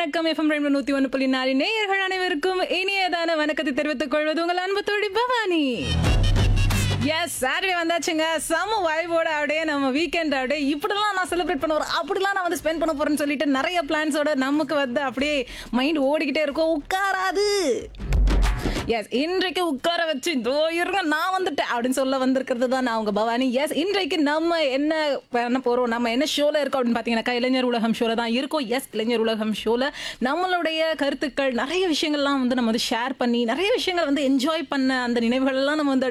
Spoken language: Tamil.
வணக்கம் எஃப்எம் ரெண்டு நூத்தி ஒன்று புள்ளி நாலு நேயர்கள் அனைவருக்கும் இனியதான வணக்கத்தை தெரிவித்துக் கொள்வது உங்கள் அன்பு தோழி பவானி எஸ் சாட்டர்டே வந்தாச்சுங்க செம வைபோட அப்படியே நம்ம வீக்கெண்ட் அப்படியே இப்படிலாம் நான் செலிப்ரேட் பண்ண போறேன் அப்படிலாம் நான் வந்து ஸ்பெண்ட் பண்ண போறேன்னு சொல்லிட்டு நிறைய பிளான்ஸோட நமக்கு வந்து அப்படியே மைண்ட் ஓடிக்கிட்டே இருக்கும் உட்காராது எஸ் இன்றைக்கு உட்கார வச்சு இதோ இருங்க நான் வந்துட்டேன் அப்படின்னு சொல்ல வந்திருக்கிறது தான் நான் உங்க பவானி எஸ் இன்றைக்கு நம்ம என்ன பண்ண போறோம் நம்ம என்ன ஷோல இருக்கோம் அப்படின்னு பார்த்தீங்கன்னாக்கா இளைஞர் உலகம் ஷோல தான் இருக்கோம் எஸ் இளைஞர் உலகம் ஷோல நம்மளுடைய கருத்துக்கள் நிறைய விஷயங்கள்லாம் வந்து நம்ம வந்து ஷேர் பண்ணி நிறைய விஷயங்கள் வந்து என்ஜாய் பண்ண அந்த நினைவுகள் எல்லாம் நம்ம வந்து